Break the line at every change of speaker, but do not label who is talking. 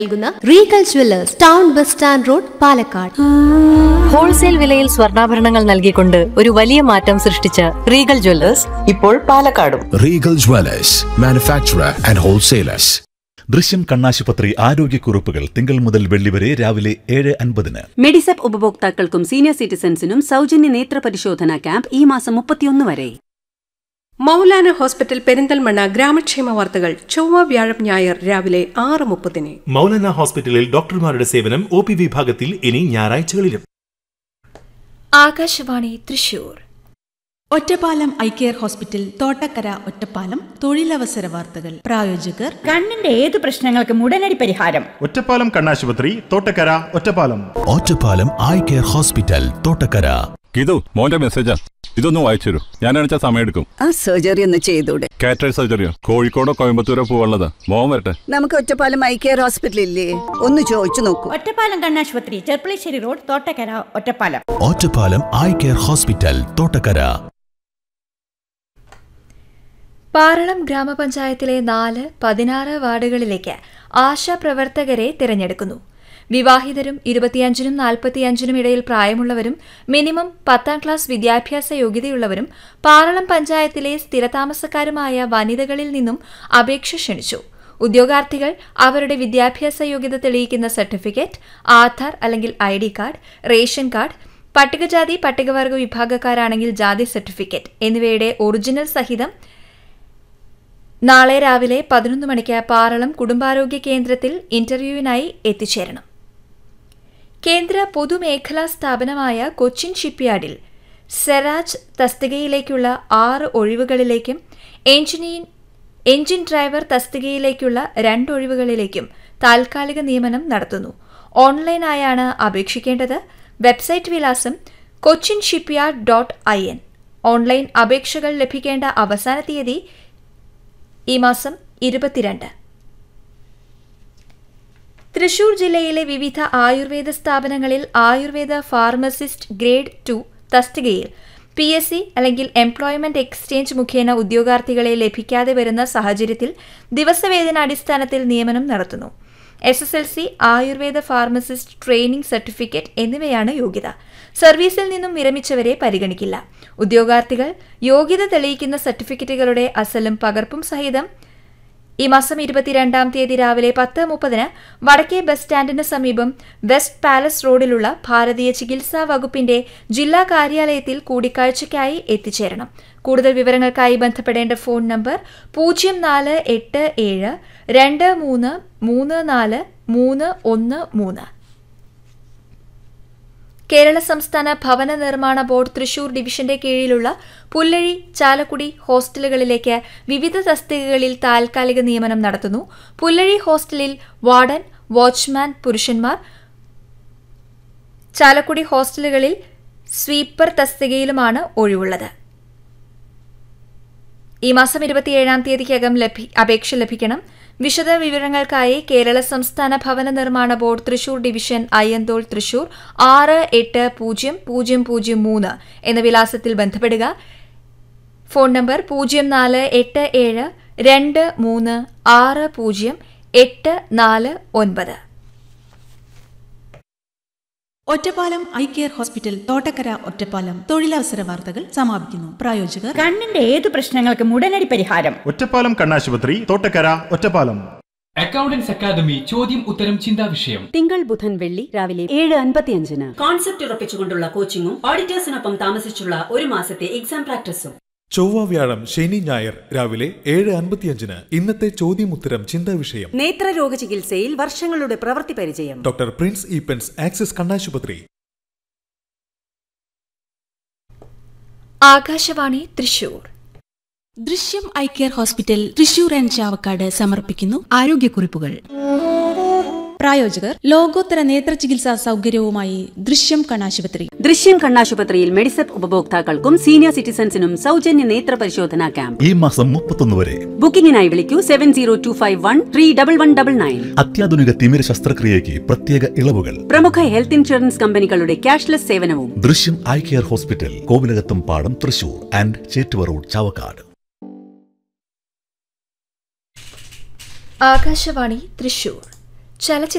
നൽകുന്ന Regal jewellers town bus stand road Palakkad
wholesale വിലയിൽ സ്വർണ്ണാഭരണങ്ങൾ നൽകിക്കൊണ്ട് ഒരു വലിയ മാറ്റം സൃഷ്ടിച്ച റീഗൽ ജ്വല്ലേഴ്സ് ഇപ്പോൾ പാലക്കാടും
Regal Dwellers, manufacturer and wholesalers.
ദൃശ്യം കണ്ണാശുപത്രി ആരോഗ്യക്കുറിപ്പുകൾ തിങ്കൾ മുതൽ വെള്ളി വരെ രാവിലെ ഏഴ് അൻപതിന്
മെഡിസെപ്പ് ഉപഭോക്താക്കൾക്കും സീനിയർ സിറ്റിസൺസിനും സൗജന്യ നേത്ര പരിശോധന ക്യാമ്പ് ഈ മാസം മുപ്പത്തിയൊന്ന് വരെ
മൗലാന ഹോസ്പിറ്റൽ പെരിന്തൽമണ്ണ ഗ്രാമക്ഷേമ വാർത്തകൾ ചൊവ്വ വ്യാഴം ഞായർ രാവിലെ ആറ് മുപ്പതിന്
മൗലാന ഹോസ്പിറ്റലിൽ ഡോക്ടർമാരുടെ സേവനം ഒ പി വിഭാഗത്തിൽ ഇനി ഞായറാഴ്ചകളിലും
Akashvani Thrissur
Ottappalam eye care hospital Thottakkara Ottappalam തൊഴിലവസര വാർത്തകൾ പ്രായോജകർ
കണ്ണിന്റെ ഏത് പ്രശ്നങ്ങൾക്കും ഉടനടി പരിഹാരം
ഒറ്റപ്പാലം കണ്ണാശുപത്രി Thottakkara Ottappalam
Ottappalam eye care hospital Thottakkara
Geethu മോന്റെ മെസ്സേജാ ഇതൊന്ന് വായിച്ചു തരൂ ഞാൻ അണിച്ച സമയം
ആ സർജറി ഒന്ന് ചെയ്തൂടെ
കാറ്ററേറ്റ് സർജറിയോ കോഴിക്കോടോ കോയമ്പത്തൂരോ പോവാനുള്ളതാ മോൻ വരട്ടെ
നമുക്ക് ഒറ്റപ്പാലം ഐ കെയർ ഹോസ്പിറ്റൽ ഇല്ലേ ഒന്ന് ചോദിച്ചു നോക്കൂ
ഒറ്റപ്പാലം കണ്ണാശുപത്രി Cherpulassery road Thottakkara Ottappalam
Ottappalam eye care hospital Thottakkara
Paralam ഗ്രാമപഞ്ചായത്തിലെ നാല് പതിനാറ് വാർഡുകളിലേക്ക് ആശാപ്രവർത്തകരെ തിരഞ്ഞെടുക്കുന്നു വിവാഹിതരും ഇരുപത്തിയഞ്ചിനും നാൽപ്പത്തിയഞ്ചിനും ഇടയിൽ പ്രായമുള്ളവരും മിനിമം പത്താം ക്ലാസ് വിദ്യാഭ്യാസ യോഗ്യതയുള്ളവരും പാറളം പഞ്ചായത്തിലെ സ്ഥിരതാമസക്കാരുമായ വനിതകളിൽ നിന്നും അപേക്ഷ ക്ഷണിച്ചു ഉദ്യോഗാർത്ഥികൾ അവരുടെ വിദ്യാഭ്യാസ യോഗ്യത തെളിയിക്കുന്ന സർട്ടിഫിക്കറ്റ് ആധാർ അല്ലെങ്കിൽ I D card ration card പട്ടികജാതി പട്ടികവർഗ വിഭാഗക്കാരാണെങ്കിൽ ജാതി സർട്ടിഫിക്കറ്റ് എന്നിവയുടെ ഒറിജിനൽ സഹിതം നാളെ രാവിലെ പതിനൊന്ന് മണിക്ക് പാറളം കുടുംബാരോഗ്യ കേന്ദ്രത്തിൽ ഇന്റർവ്യൂവിനായി എത്തിച്ചേരണം കേന്ദ്ര പൊതുമേഖലാ സ്ഥാപനമായ കൊച്ചിൻ ഷിപ്പ്യാർഡിൽ സെറാജ് തസ്തികയിലേക്കുള്ള ആറ് ഒഴിവുകളിലേക്കും എഞ്ചിനീയർ എഞ്ചിൻ ഡ്രൈവർ തസ്തികയിലേക്കുള്ള രണ്ട് ഒഴിവുകളിലേക്കും താൽക്കാലിക നിയമനം നടത്തുന്നു ഓൺലൈനായാണ് അപേക്ഷിക്കേണ്ടത് വെബ്സൈറ്റ് വിലാസം Cochin shipyard dot I N online അപേക്ഷകൾ ലഭിക്കേണ്ട അവസാന തീയതി ഈ മാസം ഇരുപത്തിരണ്ട് തൃശൂർ ജില്ലയിലെ വിവിധ ആയുർവേദ സ്ഥാപനങ്ങളിൽ ആയുർവേദ ഫാർമസിസ്റ്റ് ഗ്രേഡ് ടു തസ്തികയിൽ പി എസ് സി അല്ലെങ്കിൽ എംപ്ലോയ്മെന്റ് എക്സ്ചേഞ്ച് മുഖേന ഉദ്യോഗാർത്ഥികളെ ലഭിക്കാതെ വരുന്ന സാഹചര്യത്തിൽ ദിവസവേതനാടിസ്ഥാനത്തിൽ നിയമനം നടത്തുന്നു S S L C Ayurveda pharmacist training certificate എന്നിവയാണ് യോഗ്യത സർവീസിൽ നിന്നും വിരമിച്ചവരെ പരിഗണിക്കില്ല ഉദ്യോഗാർത്ഥികൾ യോഗ്യത തെളിയിക്കുന്ന സർട്ടിഫിക്കറ്റുകളുടെ അസലും പകർപ്പും സഹിതം ഈ മാസം ഇരുപത്തിരണ്ടാം തീയതി രാവിലെ പത്ത് മുപ്പതിന് വടക്കേ ബസ് സ്റ്റാൻഡിന് സമീപം വെസ്റ്റ് പാലസ് റോഡിലുള്ള ഭാരതീയ ചികിത്സാ വകുപ്പിന്റെ ജില്ലാ കാര്യാലയത്തിൽ കൂടിക്കാഴ്ചയ്ക്കായി എത്തിച്ചേരണം കൂടുതൽ വിവരങ്ങൾക്കായി ബന്ധപ്പെടേണ്ട ഫോൺ നമ്പർ പൂജ്യം നാല് എട്ട് ഏഴ് രണ്ട് മൂന്ന് മൂന്ന് നാല് മൂന്ന് ഒന്ന് മൂന്ന് കേരള സംസ്ഥാന ഭവന നിർമ്മാണ ബോർഡ് തൃശൂർ ഡിവിഷന്റെ കീഴിലുള്ള പുല്ലഴി ചാലക്കുടി ഹോസ്റ്റലുകളിലേക്ക് വിവിധ തസ്തികകളിൽ താൽക്കാലിക നിയമനം നടത്തുന്നു പുല്ലഴി ഹോസ്റ്റലിൽ വാർഡൻ വാച്ച്മാൻ പുരുഷന്മാർ ചാലക്കുടി ഹോസ്റ്റലുകളിൽ സ്വീപ്പർ തസ്തികയിലുമാണ് ഒഴിവുള്ളത് ഈ മാസം ഇരുപത്തിയേഴാം തീയതിക്കകം ലഭി അപേക്ഷ ലഭിക്കണം വിശദ വിവരങ്ങൾക്കായി കേരള സംസ്ഥാന ഭവന നിർമ്മാണ ബോർഡ് തൃശൂർ ഡിവിഷൻ അയ്യന്തോൾ തൃശൂർ ആറ് എട്ട് പൂജ്യം പൂജ്യം പൂജ്യം മൂന്ന് എന്ന വിലാസത്തിൽ ബന്ധപ്പെടുക ഫോൺ നമ്പർ പൂജ്യം നാല് എട്ട് ഏഴ് രണ്ട് മൂന്ന് ആറ് പൂജ്യം എട്ട് നാല് ഒൻപത്
Ottappalam eye care hospital Thottakkara Ottappalam തൊഴിലവസര വാർത്തകൾ സമാപിക്കുന്നു പ്രായോജകർ
കണ്ണിന്റെ ഏത് പ്രശ്നങ്ങൾക്കും ഉടനടി പരിഹാരം
ഒറ്റപ്പാലം കണ്ണാശുപത്രി തോട്ടക്കര ഒറ്റപ്പാലം
അക്കൗണ്ടൻസ് അക്കാദമി ചോദ്യം ഉത്തരം ചിന്താ വിഷയം
തിങ്കൾ ബുധൻ വെള്ളി രാവിലെ ഏഴ് അൻപത്തിയഞ്ചിന് കോൺസെപ്റ്റ് ഉറപ്പിച്ചുകൊണ്ടുള്ള കോച്ചിങ്ങും ഓഡിറ്റേഴ്സിനൊപ്പം താമസിച്ചുള്ള ഒരു മാസത്തെ എക്സാം പ്രാക്ടീസും
ചൊവ്വ വ്യാഴം ശനി ഞായർ രാവിലെ ഏഴ് അൻപത്തിയഞ്ചിന് ഇന്നത്തെ ചോദ്യമുത്തരം ചിന്താ വിഷയം
നേത്രരോഗ ചികിത്സയിൽ വർഷങ്ങളുടെ പ്രവൃത്തി പരിചയം
ഡോക്ടർ പ്രിൻസ് ഈപ്പൻസ് ആക്സിസ് കണ്ണാശുപത്രി
Akashvani Thrissur
Drishyam eye care hospital Thrissur and Chavakkad സമർപ്പിക്കുന്നു ആരോഗ്യക്കുറിപ്പുകൾ പ്രായോജകർ ലോകോത്തര നേത്ര ചികിത്സാ സൗകര്യവുമായി ദൃശ്യം കണ്ണാശുപത്രി
ദൃശ്യം കണ്ണാശുപത്രിയിൽ മെഡിസെപ്പ് ഉപഭോക്താക്കൾക്കും സീനിയർ സിറ്റിസൺസിനും സൗജന്യ നേത്ര പരിശോധന ക്യാമ്പ്
ഈ മാസം മുപ്പത്തൊന്ന് വരെ
ബുക്കിംഗിനായി വിളിക്കൂ seven zero two five one three double one double nine
അത്യാധുനിക തിമിര ശസ്ത്രക്രിയയ്ക്ക് പ്രത്യേക ഇളവുകൾ
പ്രമുഖ ഹെൽത്ത് ഇൻഷുറൻസ് കമ്പനികളുടെ ക്യാഷ്ലെസ് സേവനവും
ദൃശ്യം ഐ കെയർ ഹോസ്പിറ്റൽ കോവിലകത്തും പാടം തൃശൂർ ആൻഡ് ചേറ്റുവ റോഡ് ചാവക്കാട്
ആകാശവാണി തൃശൂർ ചലച്ചിത്ര